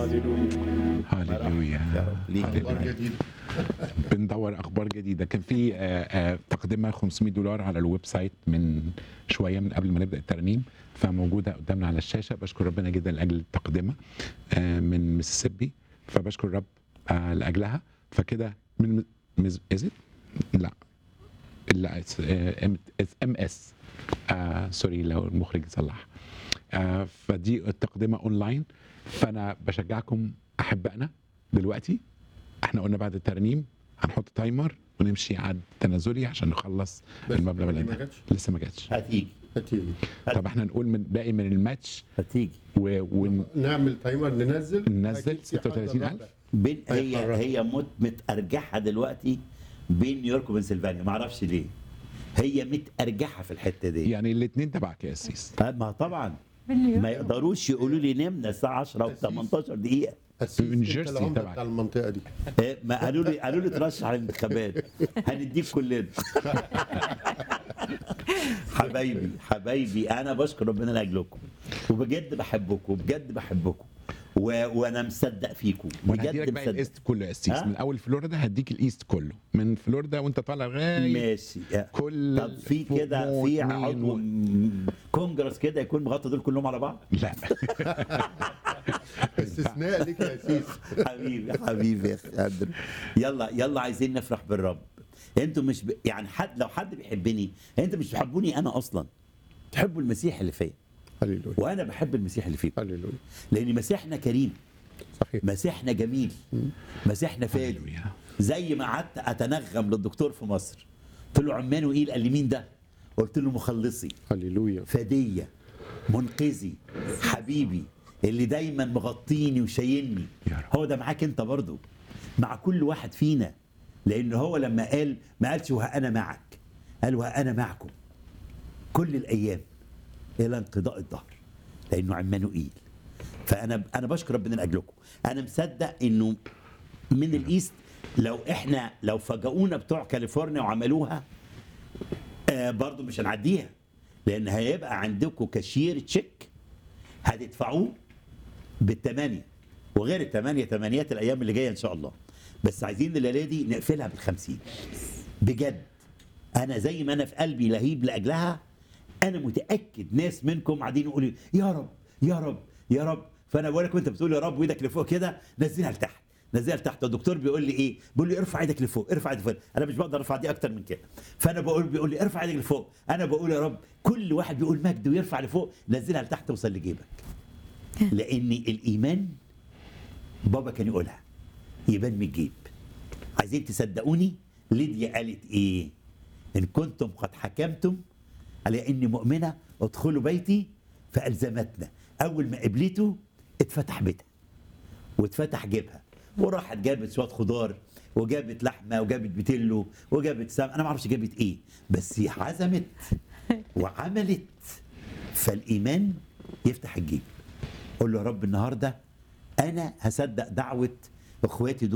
هللويا هللويا يا رب ليك اخبار هللويا. جديده بندور اخبار جديده كان في آه، آه، تقدمه 500 دولار على الويب سايت من شويه من قبل ما نبدا الترنيم فموجوده قدامنا على الشاشه بشكر ربنا جدا لاجل التقدمه آه، من ميسيسيبي فبشكر رب آه، لاجلها فكده من مز... is it؟ لا لا ام اس سوري لو المخرج يصلح آه، فدي التقدمه اونلاين فانا بشجعكم احبائنا دلوقتي احنا قلنا بعد الترنيم هنحط تايمر ونمشي على التنازلي عشان نخلص بس المبلغ دي اللي ما جاتش؟ لسه ما جاتش هتيجي هتيجي طب احنا نقول من باقي من الماتش هتيجي و- نعمل تايمر ننزل وننزل أكيد في حد 36,000 رابع. بين هي هيقرب. هي مت متأرجحة دلوقتي بين نيويورك وبنسلفانيا ما اعرفش ليه هي متأرجحة في الحتة دي يعني الاثنين تبعك يا اسيس ما طبعا ما يقدروش يقولوا لي نمنا الساعة 10 و 18 دقيقة أسيس، من أنت جيرسي العمدة تبعك. بتاع المنطقه دي إيه، ما قالوا لي قالوا لي ترشح على الانتخابات هنديك كلنا حبايبي حبايبي انا بشكر ربنا لاجلكم وبجد بحبكم وبجد بحبكم و... وانا مصدق فيكم وانا هديلك بجد بقى مصدق الايست كله يا اسيس ها؟ من اول فلوريدا هديك الايست كله من فلوريدا وانت طالع لغايه ماشي كل طب في فوق كده موت في مين عضو و- م- كونجرس كده يكون مغطى دول كلهم على بعض لا استثناء ليك يا اسيس حبيبي حبيبي يا اخي أندرو. يلا يلا عايزين نفرح بالرب انتوا مش ب... يعني حد لو حد بيحبني انتوا مش بتحبوني انا اصلا تحبوا المسيح اللي فيا هللويا وانا بحب المسيح اللي فيكم هللويا لان مسيحنا كريم صحيح مسيحنا جميل مسيحنا فادي هللويا. زي ما قعدت اتنغم للدكتور في مصر قلت له عمانه ايه قال لي مين ده قلت له مخلصي هللويا فدية منقذي حبيبي اللي دايما مغطيني وشايلني يا رب. هو ده معاك انت برضو مع كل واحد فينا لان هو لما قال ما قالش وها انا معك قال وها انا معكم كل الايام الى انقضاء الظهر لانه عمانوئيل فانا انا بشكر ربنا لاجلكم انا مصدق انه من الايست لو احنا لو فاجئونا بتوع كاليفورنيا وعملوها آه برضو مش هنعديها لان هيبقى عندكم كاشير تشيك هتدفعوه بالثمانيه وغير الثمانيه ثمانيات الايام اللي جايه ان شاء الله بس عايزين الليله دي نقفلها بالخمسين بجد انا زي ما انا في قلبي لهيب لاجلها انا متاكد ناس منكم قاعدين يقولوا يا رب يا رب يا رب فانا بقول لك وانت بتقول يا رب وايدك لفوق كده نزلها لتحت نزلها لتحت الدكتور بيقول لي ايه بيقول لي ارفع ايدك لفوق ارفع ايدك لفوق انا مش بقدر ارفع دي اكتر من كده فانا بقول بيقول لي ارفع ايدك لفوق انا بقول يا رب كل واحد بيقول مجد ويرفع لفوق نزلها لتحت توصل لجيبك لان الايمان بابا كان يقولها يبان من الجيب عايزين تصدقوني ليديا قالت ايه ان كنتم قد حكمتم على اني مؤمنه ادخلوا بيتي فالزمتنا اول ما قبلته اتفتح بيتها واتفتح جيبها وراحت جابت شويه خضار وجابت لحمه وجابت بتلو وجابت سم انا ما اعرفش جابت ايه بس هي عزمت وعملت فالايمان يفتح الجيب قول له يا رب النهارده انا هصدق دعوه اخواتي دول